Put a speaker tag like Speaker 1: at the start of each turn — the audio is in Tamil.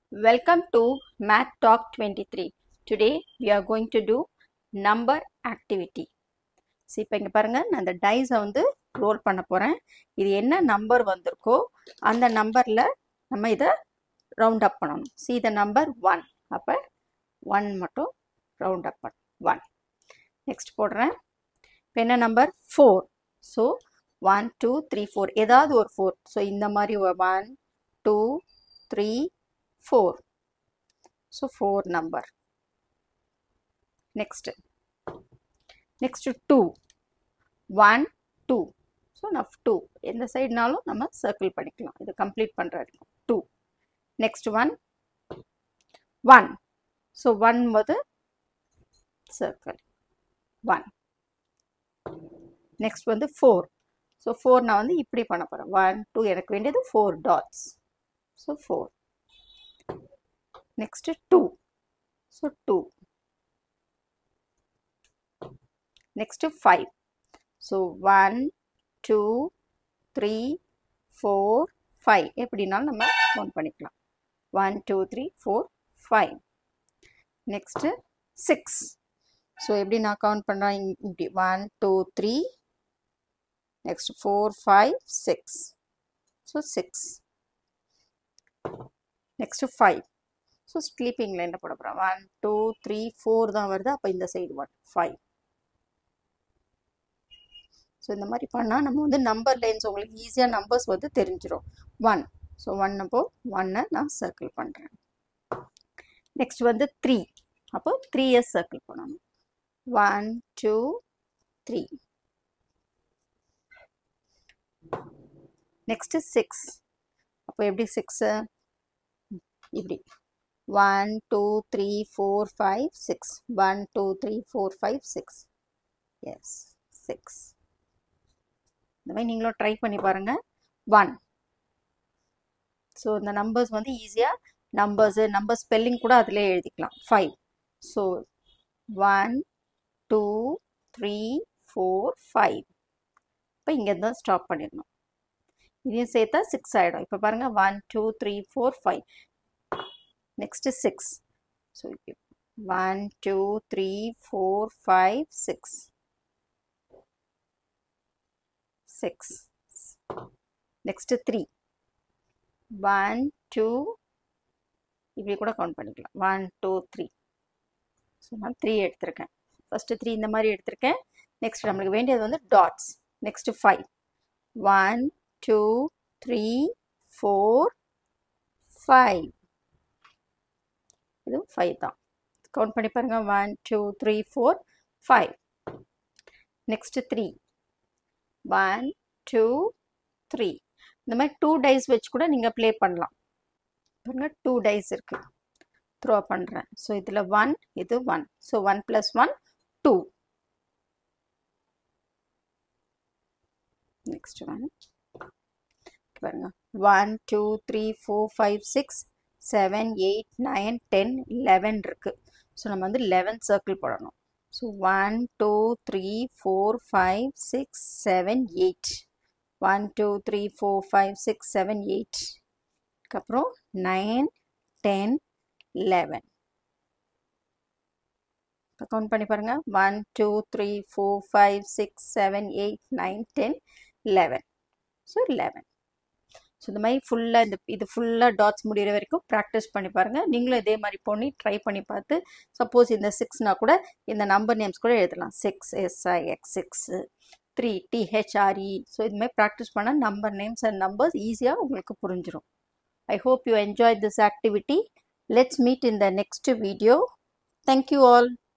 Speaker 1: Welcome to Math Talk 23. Today we are going to do number activity. So இப்போ இங்கே பாருங்கள் நான் இந்த டைஸை வந்து ரோல் பண்ண போகிறேன் இது என்ன நம்பர் வந்திருக்கோ அந்த நம்பரில் நம்ம இதை ரவுண்ட் அப் பண்ணணும் சி த நம்பர் ஒன் அப்போ ஒன் மட்டும் ரவுண்ட் அப் பண்ண ஒன் நெக்ஸ்ட் போடுறேன் இப்போ என்ன number four so one two three four ஏதாவது ஒரு ஃபோர் ஸோ இந்த மாதிரி one two three four so four number next next two one two so நான் டூ எந்த சைடுனாலும் நம்ம சர்க்கிள் பண்ணிக்கலாம் இது கம்ப்ளீட் பண்ணுற வரைக்கும் two next one one so one போது சர்க்கிள் ஒன் நெக்ஸ்ட் வந்து ஃபோர் ஸோ ஃபோர் நான் வந்து இப்படி பண்ண போகிறேன் ஒன் டூ எனக்கு வேண்டியது four dots so four next two so two next five so one two three four five எப்படினாலும் நம்ம கவுண்ட் பண்ணிக்கலாம் one two three four five next six so எப்படி நான் கவுண்ட் பண்ணுறேன் இப்படி one two three next four five six so six next five so ஸ்லீப்பிங்கில் என்ன போட போகிறோம் ஒன் டூ த்ரீ ஃபோர் தான் வருது அப்போ இந்த சைடு ஒன் ஃபைவ் ஸோ இந்த மாதிரி பண்ணால் நம்ம வந்து நம்பர் லைன்ஸ் உங்களுக்கு ஈஸியாக நம்பர்ஸ் வந்து தெரிஞ்சிடும் ஒன் ஸோ ஒன் அப்போ ஒன்னை நான் சர்க்கிள் பண்ணுறேன் நெக்ஸ்ட் வந்து த்ரீ அப்போ த்ரீ இயர்ஸ் சர்க்கிள் பண்ணணும் one two three next six அப்போ எப்படி சிக்ஸு இப்படி one two three four five six one two three four five six yes six இந்த மாதிரி நீங்களும் ட்ரை பண்ணி பாருங்கள் ஒன் ஸோ இந்த நம்பர்ஸ் வந்து ஈஸியாக நம்பர்ஸு நம்பர் ஸ்பெல்லிங் கூட அதிலே எழுதிக்கலாம் five so one two three four five இப்போ இங்கே தான் ஸ்டாப் பண்ணிடணும் இதையும் சேர்த்தா சிக்ஸ் ஆகிடும் இப்போ பாருங்கள் one two three four five next six so one two three four five six six next three one two இப்படி கூட கவுண்ட் பண்ணிக்கலாம் ஒன் டூ த்ரீ ஸோ நான் த்ரீ எடுத்திருக்கேன் ஃபஸ்ட்டு த்ரீ இந்த மாதிரி எடுத்திருக்கேன் நெக்ஸ்ட் நம்மளுக்கு வேண்டியது வந்து dots next five one two three four five இது ஃபைவ் தான் கவுண்ட் பண்ணி பாருங்கள் one two three four five next three one two three இந்த மாதிரி டூ டைஸ் வச்சு கூட நீங்கள் ப்ளே பண்ணலாம் பாருங்கள் டூ டைஸ் இருக்குது த்ரோ பண்ணுறேன் ஸோ இதில் ஒன் இது one so one plus one two next one பாருங்க one two three four five six seven eight nine ten eleven இருக்குது ஸோ நம்ம வந்து லெவன் சர்க்கிள் போடணும் so one two three four five six seven eight one two three four five six seven eight அதுக்கப்புறம் நைன் டென் லெவன் இப்போ கவுண்ட் பண்ணி பாருங்கள் one two three four five six seven eight nine ten eleven so eleven so இந்த மாதிரி ஃபுல்லாக இந்த இது ஃபுல்லாக டாட்ஸ் முடிகிற வரைக்கும் ப்ராக்டிஸ் பண்ணி பாருங்கள் நீங்களும் இதே மாதிரி பண்ணி ட்ரை பண்ணி பார்த்து சப்போஸ் இந்த சிக்ஸ்னால் கூட இந்த நம்பர் நேம்ஸ் கூட எழுதலாம் six SI X six three THRE so இது மாதிரி ப்ராக்டிஸ் பண்ணால் நம்பர் நேம்ஸ் அண்ட் நம்பர்ஸ் ஈஸியாக உங்களுக்கு புரிஞ்சிடும் I hope you enjoy this activity let's meet in the next video thank you all